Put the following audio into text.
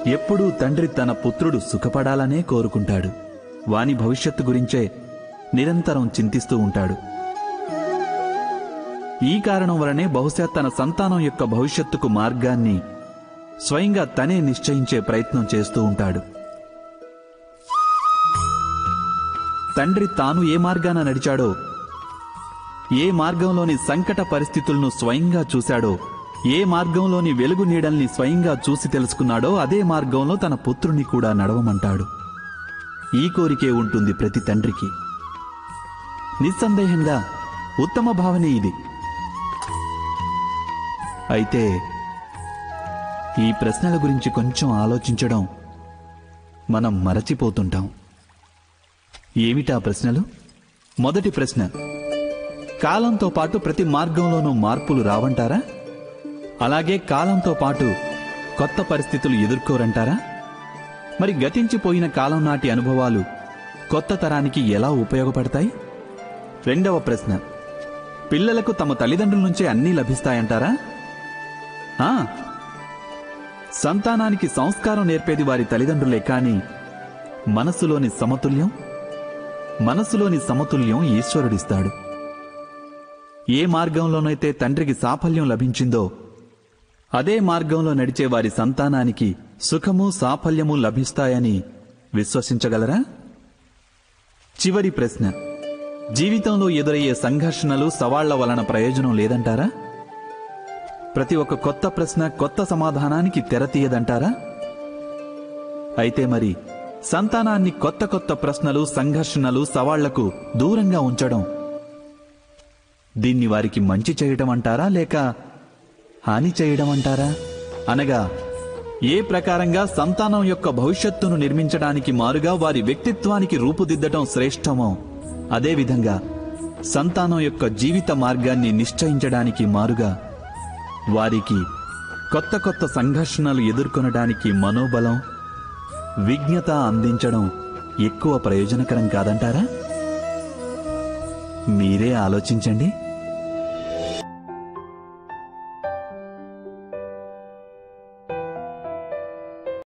ఎప్పుడూ తండ్రి తన పుత్రుడు సుఖపడాలనే కోరుకుంటాడు వాని భవిష్యత్తు గురించే నిరంతరం చింతిస్తూ ఉంటాడు ఈ కారణం వలనే బహుశా తన సంతానం యొక్క భవిష్యత్తుకు మార్గాన్ని స్వయంగా తనే నిశ్చయించే ప్రయత్నం చేస్తూ ఉంటాడు తండ్రి తాను ఏ మార్గాన నడిచాడో ఏ మార్గంలోని సంకట పరిస్థితులను స్వయంగా చూశాడో ఏ మార్గంలోని వెలుగు నీడల్ని స్వయంగా చూసి తెలుసుకున్నాడో అదే మార్గంలో తన పుత్రుని కూడా నడవమంటాడు ఈ కోరికే ఉంటుంది ప్రతి తండ్రికి నిస్సందేహంగా ఉత్తమ భావనే ఇది అయితే ఈ ప్రశ్నల గురించి కొంచెం ఆలోచించడం మనం మరచిపోతుంటాం ఏమిటా ప్రశ్నలు మొదటి ప్రశ్న కాలంతో పాటు ప్రతి మార్గంలోనూ మార్పులు రావంటారా అలాగే కాలంతో పాటు కొత్త పరిస్థితులు ఎదుర్కోరంటారా మరి గతించిపోయిన కాలం నాటి అనుభవాలు కొత్త తరానికి ఎలా ఉపయోగపడతాయి రెండవ ప్రశ్న పిల్లలకు తమ తల్లిదండ్రుల నుంచే అన్నీ లభిస్తాయంటారా ఆ, సంతానానికి సంస్కారం నేర్పేది వారి తల్లిదండ్రులే కాని మనసులోని సమతుల్యం మనసులోని సమతుల్యం ఈశ్వరుడిస్తాడు ఏ మార్గంలోనైతే తండ్రికి సాఫల్యం లభించిందో అదే మార్గంలో నడిచే వారి సంతానానికి సుఖము సాఫల్యము లభిస్తాయని విశ్వసించగలరా చివరి ప్రశ్న జీవితంలో ఎదురయ్యే సంఘర్షణలు సవాళ్ల వలన ప్రయోజనం లేదంటారా ప్రతి ఒక్క కొత్త ప్రశ్న కొత్త సమాధానానికి తెరతీయదంటారా అయితే మరి సంతానాన్ని కొత్త కొత్త ప్రశ్నలు సంఘర్షణలు సవాళ్లకు దూరంగా ఉంచడం దీన్ని వారికి మంచి చేయడం అంటారా లేక హాని చేయడం అంటారా అనగా ఏ ప్రకారంగా సంతానం యొక్క భవిష్యత్తును నిర్మించడానికి మారుగా వారి వ్యక్తిత్వానికి రూపుదిద్దటం శ్రేష్టమో అదేవిధంగా సంతానం యొక్క జీవిత మార్గాన్ని నిశ్చయించడానికి మారుగా వారికి కొత్త కొత్త సంఘర్షణలు ఎదుర్కొనడానికి మనోబలం విజ్ఞత అందించడం ఎక్కువ ప్రయోజనకరం కాదంటారా మీరే ఆలోచించండి